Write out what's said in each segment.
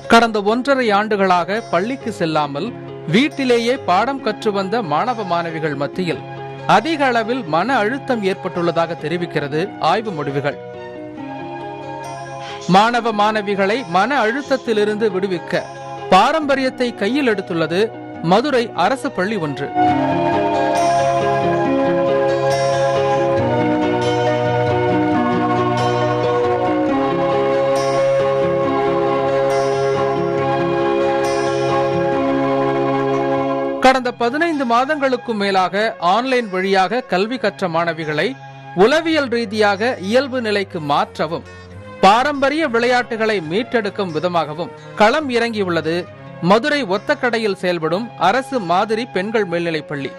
கடந்த ஒன்றரை ஆண்டுகளாக பள்ளிக்கு செல்லாமல் வீட்டிலேயே பாடம் கற்று வந்த மாணவ மாணவிகள் மத்தியில் அதிக அளவில் மன அழுத்தம் ஏற்பட்டுள்ளதாக தெரிவிக்கிறது ஆய்வு முடிவுகள் மாணவ மாணவிகளை மன அழுத்தத்திலிருந்து விடுவிக்க பாரம்பரியத்தை கையில் எடுத்துள்ளது மதுரை அரசு பள்ளி ஒன்று கடந்த பதினைந்து மாதங்களுக்கும் மேலாக ஆன்லைன் வழியாக கல்வி கற்ற மாணவிகளை உளவியல் ரீதியாக இயல்பு நிலைக்கு மாற்றவும் பாரம்பரிய விளையாட்டுகளை மீட்டெடுக்கும் விதமாகவும் களம் இறங்கியுள்ளது மதுரை ஒத்தக்கடையில் செயல்படும் அரசு மாதிரி பெண்கள் மேல்நிலைப் பள்ளி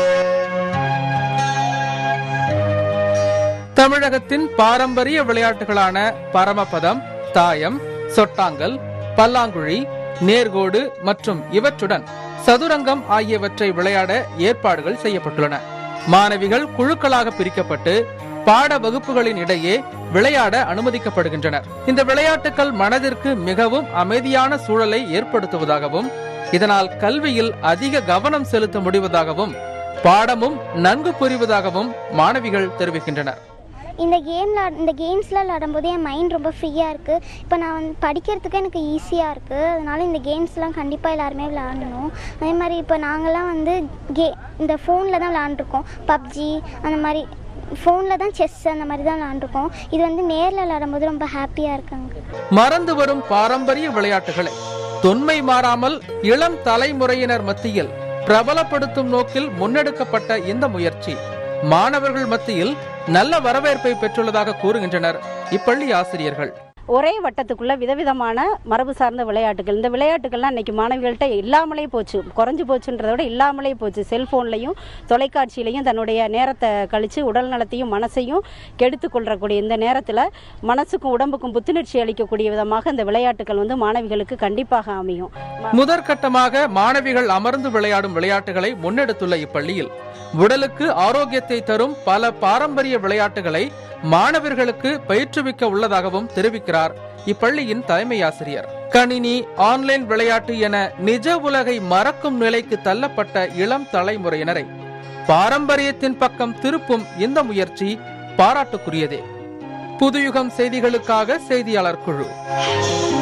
தமிழகத்தின் பாரம்பரிய விளையாட்டுகளான பரமபதம் தாயம் சொட்டாங்கல் பல்லாங்குழி நேர்கோடு மற்றும் இவற்றுடன் சதுரங்கம் ஆகியவற்றை விளையாட ஏற்பாடுகள் செய்யப்பட்டுள்ளன மாணவிகள் குழுக்களாக பிரிக்கப்பட்டு பாட வகுப்புகளின் இடையே விளையாட அனுமதிக்கப்படுகின்றனர் இந்த விளையாட்டுகள் மனதிற்கு மிகவும் அமைதியான சூழலை ஏற்படுத்துவதாகவும் இதனால் கல்வியில் அதிக கவனம் செலுத்த முடிவதாகவும் பாடமும் நன்கு புரிவதாகவும் மாணவிகள் தெரிவிக்கின்றனர் இந்த கேமில் இந்த கேம்ஸ்லாம் விளாடும்போது என் மைண்ட் ரொம்ப ஃப்ரீயாக இருக்குது இப்போ நான் வந்து படிக்கிறதுக்கு எனக்கு ஈஸியாக இருக்குது அதனால இந்த கேம்ஸ்லாம் கண்டிப்பாக எல்லாருமே விளாடணும் அதே மாதிரி இப்போ நாங்கள்லாம் வந்து கே இந்த ஃபோனில் தான் விளாண்டுருக்கோம் பப்ஜி அந்த மாதிரி ஃபோனில் தான் செஸ் அந்த மாதிரி தான் விளாண்டுருக்கோம் இது வந்து நேரில் விளாடும்போது ரொம்ப ஹாப்பியாக இருக்காங்க மறந்து வரும் பாரம்பரிய விளையாட்டுகளை தொன்மை மாறாமல் இளம் தலைமுறையினர் மத்தியில் பிரபலப்படுத்தும் நோக்கில் முன்னெடுக்கப்பட்ட இந்த முயற்சி மாணவர்கள் மத்தியில் நல்ல வரவேற்பை பெற்றுள்ளதாக கூறுகின்றனர் இப்பள்ளி ஆசிரியர்கள் ஒரே வட்டத்துக்குள்ள விதவிதமான மரபு சார்ந்த விளையாட்டுகள் இந்த விளையாட்டுகள்லாம் இன்னைக்கு மாணவிகள்கிட்ட இல்லாமலே போச்சு குறைஞ்சு போச்சுன்றதை விட இல்லாமலே போச்சு செல்போன்லையும் தொலைக்காட்சியிலையும் தன்னுடைய நேரத்தை கழிச்சு உடல் நலத்தையும் மனசையும் கெடுத்து கொள்ளக்கூடிய இந்த நேரத்தில் மனசுக்கும் உடம்புக்கும் புத்துணர்ச்சி அளிக்கக்கூடிய விதமாக இந்த விளையாட்டுகள் வந்து மாணவிகளுக்கு கண்டிப்பாக அமையும் முதற்கட்டமாக மாணவிகள் அமர்ந்து விளையாடும் விளையாட்டுகளை முன்னெடுத்துள்ள இப்பள்ளியில் உடலுக்கு ஆரோக்கியத்தை தரும் பல பாரம்பரிய விளையாட்டுகளை மாணவர்களுக்கு பயிற்றுவிக்க உள்ளதாகவும் தெரிவிக்கிறார் இப்பள்ளியின் தலைமை ஆசிரியர் கணினி ஆன்லைன் விளையாட்டு என நிஜ உலகை மறக்கும் நிலைக்கு தள்ளப்பட்ட இளம் தலைமுறையினரை பாரம்பரியத்தின் பக்கம் திருப்பும் இந்த முயற்சி பாராட்டுக்குரியதே புதுயுகம் செய்திகளுக்காக செய்தியாளர் குழு